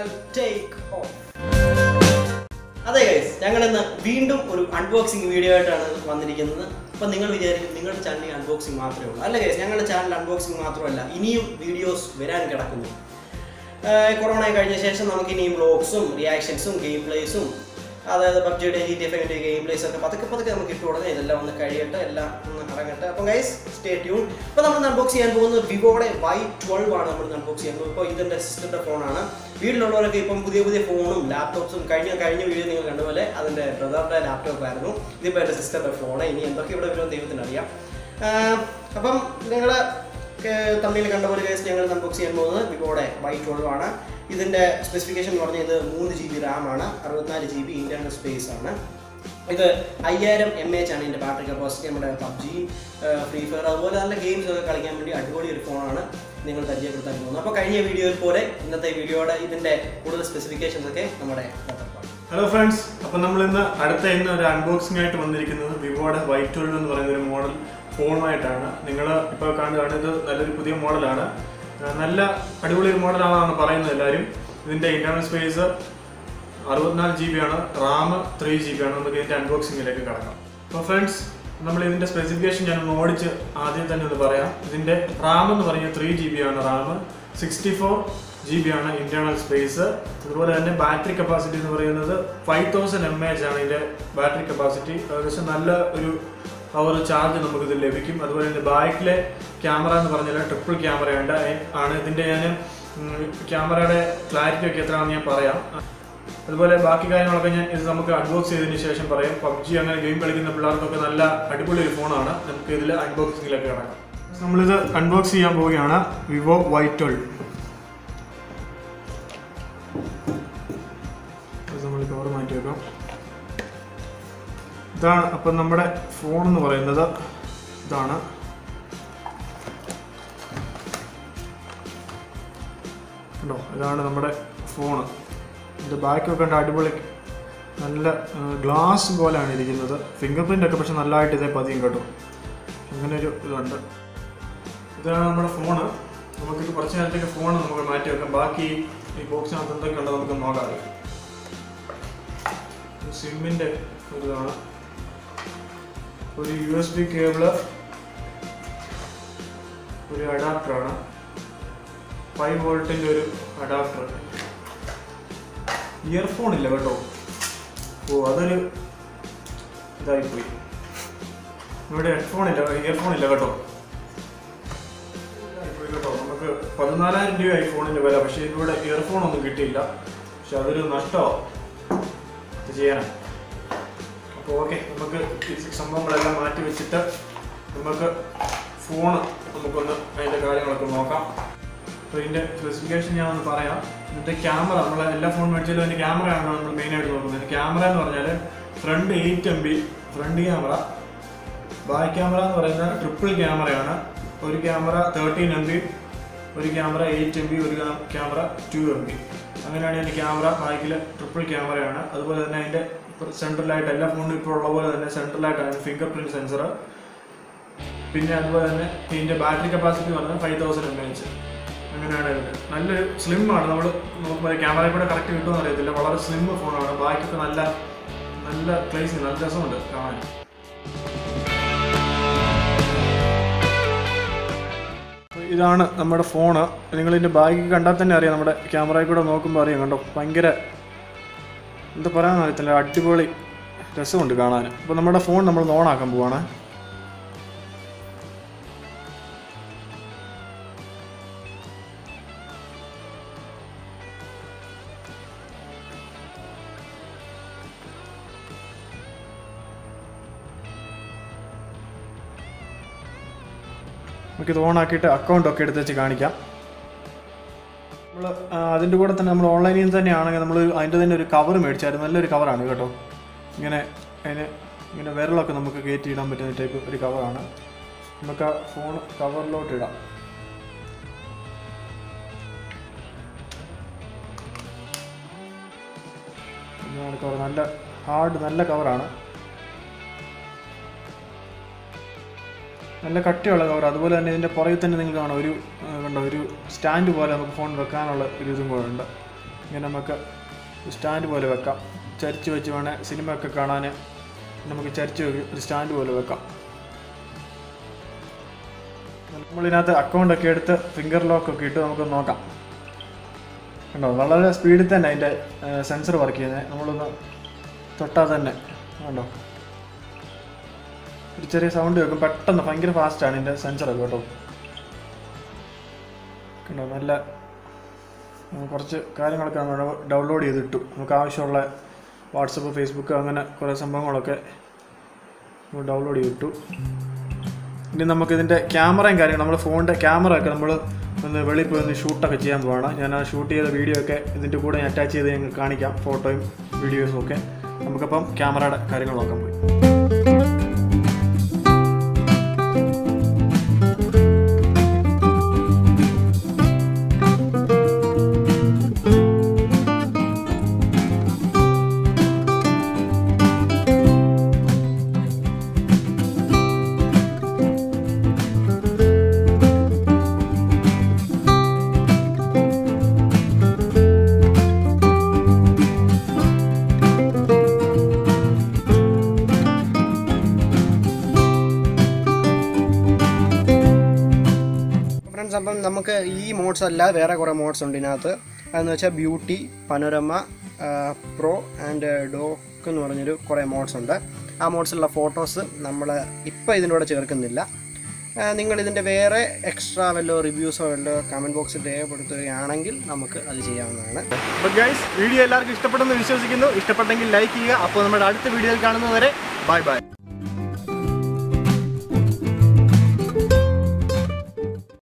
channel take off അതെ guys ഞങ്ങൾ ഇന്ന് വീണ്ടും ഒരു അൺബോക്സിംഗ് വീഡിയോ ആയിട്ടാണ് വന്നിരിക്കുന്നത് അപ്പം നിങ്ങൾ വിചാരിക്കും നിങ്ങളുടെ ചാനലിൽ അൺബോക്സിംഗ് മാത്രമേ ഉള്ളൂ അല്ല ഗൈസ് ഞങ്ങളുടെ ചാനൽ അൺബോക്സിംഗ് മാത്രമല്ല ഇനിയും വീഡിയോസ് വരാൻ കിടക്കുന്നു ആഹ് കൊറോണ കഴിഞ്ഞ ശേഷം നമുക്ക് ഇനിയും വ്ളോഗ്സും റിയാക്ഷൻസും ഗെയിം പ്ലേസും അതായത് പബ്ജിയുടെ ജി ടി എഫിൻ്റെ ഗെയിം പ്ലേസ് ഒക്കെ പതുക്കെ പതുക്കെ നമുക്ക് ഇട്ട് ഉടനെ ഇതെല്ലാം ഒന്ന് കഴിയട്ടെ എല്ലാം ഒന്ന് ഇറങ്ങട്ടെ അപ്പം ഗൈസ് സ്റ്റേ ട്യൂൺ ഇപ്പോൾ നമ്മൾ അൺബോക്സ് ചെയ്യാൻ പോകുന്നത് വിവോയുടെ വൈ ട്വൽവ് ആണ് നമ്മൾ അൺബോക്സ് ചെയ്യാൻ പോകുന്നത് ഇപ്പോൾ ഇതിൻ്റെ സിസ്റ്ററിൻ്റെ ഫോണാണ് വീട്ടിലുള്ളവരൊക്കെ ഇപ്പം പുതിയ പുതിയ ഫോണും ലാപ്ടോപ്സും കഴിഞ്ഞ കഴിഞ്ഞ വീഡിയോ നിങ്ങൾ കണ്ട പോലെ അതിൻ്റെ ബ്രദറിൻ്റെ ലാപ്ടോപ്പ് ആയിരുന്നു ഇതിപ്പോൾ എൻ്റെ സിസ്റ്ററിൻ്റെ ഫോണ് ഇനി എന്തൊക്കെ ഇവിടെ വരുമെന്ന് ദൈവത്തിന് അറിയാം ആഹ് അപ്പം നിങ്ങൾ തമ്മിൽ കണ്ട പോലെ കേസ് ഞങ്ങൾ അൺബോക്സ് ചെയ്യാൻ പോകുന്നത് വിവോയുടെ വൈ ട്വൽവ് ആണ് ഇതിൻ്റെ സ്പെസിഫിക്കേഷൻ എന്ന് പറഞ്ഞാൽ ഇത് മൂന്ന് ജി ബി റാം ആണ് അറുപത്തിനാല് ജി ബി ഇൻറ്റർണൽ സ്പേസ് ആണ് ഇത് അയ്യായിരം എം എച്ച് ആണ് ഇതിൻ്റെ ബാറ്ററി കപ്പാസിറ്റി നമ്മുടെ പബ്ജി ഫ്രീ ഫയർ അതുപോലെ നല്ല ഗെയിംസ് ഒക്കെ കളിക്കാൻ വേണ്ടി അടിപൊളി ഒരു ഫോണാണ് നിങ്ങൾ പരിചയപ്പെടുത്താൻ പോകുന്നത് അപ്പോൾ കഴിഞ്ഞ വീഡിയോയിൽ പോലെ ഇന്നത്തെ വീഡിയോയുടെ ഇതിൻ്റെ കൂടുതൽ സ്പെസിഫിക്കേഷൻസ് ഒക്കെ നമ്മുടെ ബ്രദർ ഹലോ ഫ്രണ്ട്സ് അപ്പം നമ്മൾ ഇന്ന് അടുത്ത ഇന്ന് ഒരു അൺബോക്സിംഗ് ആയിട്ട് വന്നിരിക്കുന്നത് വിവോയുടെ വൈ ട്വൽവ് എന്ന് പറയുന്ന ഒരു മോഡൽ ഫോണുമായിട്ടാണ് നിങ്ങൾ ഇപ്പോൾ കാണുകയാണ് ഇത് നല്ലൊരു പുതിയ മോഡലാണ് ആ, നല്ല അടിപൊളി ഒരു മോഡലാണെന്നാണ് പറയുന്നത് എല്ലാവരും ഇതിൻ്റെ ഇന്റർണൽ സ്പേസ് അറുപത്തിനാല് ജി ബി ആണ് റാം ത്രീ ജി ബി ആണ് നമുക്ക് ഇതിൻ്റെ അൺബോക്സിങ്ങിലേക്ക് കിടക്കാം അപ്പോൾ ഫ്രണ്ട്സ് നമ്മൾ ഇതിൻ്റെ സ്പെസിഫിക്കേഷൻ ഞാൻ ഒന്ന് ഓടിച്ച് ആദ്യം തന്നെ ഒന്ന് പറയാം ഇതിൻ്റെ റാം എന്ന് പറഞ്ഞാൽ ത്രീ ജി ബി ആണ് RAM sixty four G B ആണ് ഇന്റേണൽ സ്പേസ് അതുപോലെ തന്നെ ബാറ്ററി കപ്പാസിറ്റി എന്ന് പറയുന്നത് ഫൈവ് തൗസൻഡ് എം എച്ച് ആണ് ഇതിൻ്റെ ബാറ്ററി കപ്പാസിറ്റി ഏകദേശം നല്ല ഒരു അവർ ചാർജ് നമുക്ക് ഇത് ലഭിക്കും അതുപോലെ തന്നെ ബാക്കിലെ ക്യാമറ എന്ന് പറഞ്ഞാൽ ട്രിപ്പിൾ ക്യാമറയുണ്ട് അയ്- ആണ് ഇതിൻ്റെ ഞാൻ ക്യാമറയുടെ ക്ലാരിറ്റി ഒക്കെ എത്രയാണെന്ന് ഞാൻ പറയാം അതുപോലെ ബാക്കി കാര്യങ്ങളൊക്കെ ഞാൻ ഇത് നമുക്ക് അൺബോക്സ് ചെയ്തതിന് ശേഷം പറയാം പബ്ജി അങ്ങനെ ഗെയിം കളിക്കുന്ന പിള്ളേർക്കൊക്കെ നല്ല അടിപൊളി ഒരു ഫോണാണ് നമുക്ക് ഇതിൽ അൺബോക്സിങ്ങിലൊക്കെ കിടക്കാം നമ്മളിത് അൺബോക്സ് ചെയ്യാൻ പോവുകയാണ് വിവോ വൈ ട്വൽവ് നമ്മൾ കവർ മാറ്റി വെക്കാം ഇതാണ് അപ്പം നമ്മുടെ ഫോൺ എന്ന് പറയുന്നത് ഇതാണ് കണ്ടോ ഇതാണ് നമ്മുടെ ഫോണ് ഇത് ബാക്കൊക്കെ കണ്ട അടിപൊളി നല്ല ഗ്ലാസ് പോലെയാണ് ഇരിക്കുന്നത് ഫിംഗർ പ്രിൻ്റ് ഒക്കെ പക്ഷെ നല്ലതായിട്ട് ഇതേ പതിയും കേട്ടോ അങ്ങനെ ഒരു ഇതുണ്ട് ഇതാണ് നമ്മുടെ ഫോണ് നമുക്കിത് കുറച്ച് നേരത്തേക്ക് ഫോൺ നമുക്ക് മാറ്റി വെക്കാം ബാക്കി ഈ ബോക്സിനകത്ത് എന്തൊക്കെ ഉണ്ടോ നമുക്ക് നോക്കാം സിമ്മിൻ്റെ ഒരു ഇതാണ് ഒരു യു എസ് ബി കേബിള് ഒരു അഡാപ്റ്ററാണ് ഫൈവ് വോൾട്ടിൻ്റെ ഒരു അഡാപ്റ്റർ ഇയർഫോൺ ഇല്ല കേട്ടോ ഓ അതൊരു ഇതായിപ്പോയി ഇവിടെ ഹെഡ്ഫോൺ ഇല്ല ഇയർഫോൺ ഇല്ല കേട്ടോ ഇതായിപ്പോയി കേട്ടോ നമുക്ക് പതിനാലായിരം രൂപ ഈ ഫോണിൻ്റെ വില പക്ഷേ ഇവിടെ ഇയർഫോൺ ഒന്നും കിട്ടിയില്ല പക്ഷെ അതൊരു നഷ്ടമാണ് ഇത് ചെയ്യാനാണ് അപ്പോൾ ഓക്കെ നമുക്ക് ഈ സംഭവങ്ങളെല്ലാം മാറ്റി വെച്ചിട്ട് നമുക്ക് ഫോൺ നമുക്കൊന്ന് അതിൻ്റെ കാര്യങ്ങളൊക്കെ നോക്കാം അപ്പോൾ ഇതിൻ്റെ സ്പെസിഫിക്കേഷൻ ഞാൻ ഒന്ന് പറയാം ഇതിൻ്റെ ക്യാമറ നമ്മൾ എല്ലാ ഫോൺ മേടിച്ചാലും അതിൻ്റെ ക്യാമറയാണ് നമ്മൾ മെയിനായിട്ട് നോക്കുന്നത് ക്യാമറ എന്ന് പറഞ്ഞാൽ front eight M B front camera back camera എന്ന് പറയുന്നത് ട്രിപ്പിൾ ക്യാമറയാണ് ഒരു ക്യാമറ തേർട്ടീൻ എം ബി ഒരു ക്യാമറ എയ്റ്റ് എം ബി ഒരു ക്യാമറ ടു എം ബി അങ്ങനെയാണ് ഇതിൻ്റെ ക്യാമറ ബാക്കിൽ ട്രിപ്പിൾ ക്യാമറയാണ് അതുപോലെ തന്നെ അതിൻ്റെ സെൻട്രലായിട്ട് എല്ലാ ഫോണിലും ഇപ്പോൾ ഉള്ള പോലെ തന്നെ സെൻട്രലായിട്ടാണ് ഫിംഗർ പ്രിൻറ്റ് സെൻസർ പിന്നെ അതുപോലെ തന്നെ ഇതിൻ്റെ ബാറ്ററി കപ്പാസിറ്റി പറഞ്ഞാൽ ഫൈവ് തൗസൻഡ് എം എച്ച് അങ്ങനെയാണ് ഇതിൻ്റെ നല്ലൊരു സ്ലിം ആണ് നമ്മൾ നോക്കുമ്പോൾ ക്യാമറയിൽ കൂടെ കറക്റ്റ് കിട്ടുമെന്ന് അറിയത്തില്ല വളരെ സ്ലിം ഫോണാണ് ബാക്കിയൊക്കെ നല്ല നല്ല പ്ലേസ് നല്ല രസമുണ്ട് കാണാൻ അപ്പോൾ ഇതാണ് നമ്മുടെ ഫോണ് നിങ്ങൾ ഇതിൻ്റെ ബാഗ് കണ്ടാൽ തന്നെ അറിയാം നമ്മുടെ ക്യാമറയിൽ കൂടെ നോക്കുമ്പോൾ അറിയാം കണ്ടോ ഭയങ്കര എന്താ പറയാൻ അറിയത്തില്ല അടിപൊളി രസമുണ്ട് കാണാൻ അപ്പോൾ നമ്മുടെ ഫോൺ നമ്മൾ ഓണാക്കാൻ പോവാണ് നമുക്കിത് ഓണാക്കിയിട്ട് അക്കൗണ്ട് ഒക്കെ എടുത്ത് വെച്ച് കാണിക്കാം നമ്മൾ അതിൻ്റെ കൂടെ തന്നെ നമ്മൾ ഓൺലൈനിൽ നിന്ന് തന്നെയാണെങ്കിൽ നമ്മൾ അതിൻ്റെ തന്നെ ഒരു കവർ മേടിച്ചായിരുന്നു നല്ലൊരു കവറാണ് കേട്ടോ ഇങ്ങനെ അതിന് ഇങ്ങനെ വിരലൊക്കെ നമുക്ക് കയറ്റി ഇടാൻ പറ്റുന്ന ടൈപ്പ് ഒരു കവറാണ് നമുക്ക് ആ ഫോൺ കവറിലോട്ട് ഇടാം ഇതാണ് കവർ നല്ല ഹാർഡ് നല്ല കവറാണ് നല്ല കട്ടിയുള്ള കവർ അതുപോലെ തന്നെ ഇതിൻ്റെ പുറകിൽ തന്നെ നിങ്ങൾക്ക് കാണാം ഒരു ആ, കണ്ടോ ഒരു സ്റ്റാൻഡ് പോലെ നമുക്ക് ഫോൺ വെക്കാനുള്ള ഒരു ഇതും കൂടെ ഉണ്ട് ഇങ്ങനെ നമുക്ക് സ്റ്റാൻഡ് പോലെ വെക്കാം ചരിച്ച് വെച്ച് വേണേൽ സിനിമ ഒക്കെ കാണാൻ നമുക്ക് ചരിച്ച് വെക്ക് ഒരു സ്റ്റാൻഡ് പോലെ വെക്കാം നമ്മളിതിനകത്ത് അക്കൗണ്ടൊക്കെ എടുത്ത് ഫിംഗർ ലോക്കൊക്കെ ഇട്ട് നമുക്ക് നോക്കാം കണ്ടോ വളരെ സ്പീഡിൽ തന്നെ അതിൻ്റെ സെൻസർ വർക്ക് ചെയ്യുന്നത് നമ്മളൊന്ന് തൊട്ടാൽ തന്നെ കണ്ടോ ഒരു ചെറിയ സൗണ്ട് കേൾക്കും പെട്ടെന്ന് ഭയങ്കര ഫാസ്റ്റാണ് ഇതിൻ്റെ സെൻസറൊക്കെ കേട്ടോ കണ്ടോ നല്ല ഉം, കുറച്ച് കാര്യങ്ങളൊക്കെ നമ്മൾ ഡൗൺലോഡ് ചെയ്തിട്ടു നമുക്ക് ആവശ്യമുള്ള വാട്സപ്പ് ഫേസ്ബുക്ക് അങ്ങനെ കുറേ സംഭവങ്ങളൊക്കെ ഡൗൺലോഡ് ചെയ്തിട്ടു ഇനി നമുക്ക് ഇതിൻ്റെ ക്യാമറയും കാര്യങ്ങളും നമ്മുടെ ഫോണിൻ്റെ ക്യാമറ ഒക്കെ നമ്മൾ ഒന്ന് വെളിയിൽ പോയി ഒന്ന് ഷൂട്ടൊക്കെ ചെയ്യാൻ പോവാണ് ഞാൻ ആ ഷൂട്ട് ചെയ്ത വീഡിയോ ഒക്കെ ഇതിൻ്റെ കൂടെ ഞാൻ അറ്റാച്ച് ചെയ്ത് ഞങ്ങൾ കാണിക്കാം ഫോട്ടോയും വീഡിയോസും ഒക്കെ നമുക്കപ്പം ക്യാമറയുടെ കാര്യങ്ങൾ നോക്കാൻ പോയി ഫ്രണ്ട്സ് അപ്പം നമുക്ക് ഈ മോഡ്സ് അല്ല വേറെ കുറേ മോഡ്സ് ഉണ്ട് ഇതിനകത്ത് അതെന്ന് വെച്ചാൽ beauty panorama pro and dock എന്ന് പറഞ്ഞൊരു കുറേ മോഡ്സ് ഉണ്ട് ആ മോഡ്സിലുള്ള ഫോട്ടോസ് നമ്മൾ ഇപ്പോൾ ഇതിൻ്റെ കൂടെ ചേർക്കുന്നില്ല ആ, നിങ്ങൾ ഇതിൻ്റെ വേറെ എക്സ്ട്രാ വല്ലോ റിവ്യൂസോ വല്ലോ കമൻറ്റ് ബോക്സിൽ രേഖപ്പെടുത്തുകയാണെങ്കിൽ നമുക്ക് അത് ചെയ്യാവുന്നതാണ് അപ്പോൾ ഗൈസ് വീഡിയോ എല്ലാവർക്കും ഇഷ്ടപ്പെടുമെന്ന് വിശ്വസിക്കുന്നു ഇഷ്ടപ്പെട്ടെങ്കിൽ ലൈക്ക് ചെയ്യുക അപ്പോൾ നമ്മുടെ അടുത്ത വീഡിയോയിൽ കാണുന്നതുവരെ ബൈ ബൈ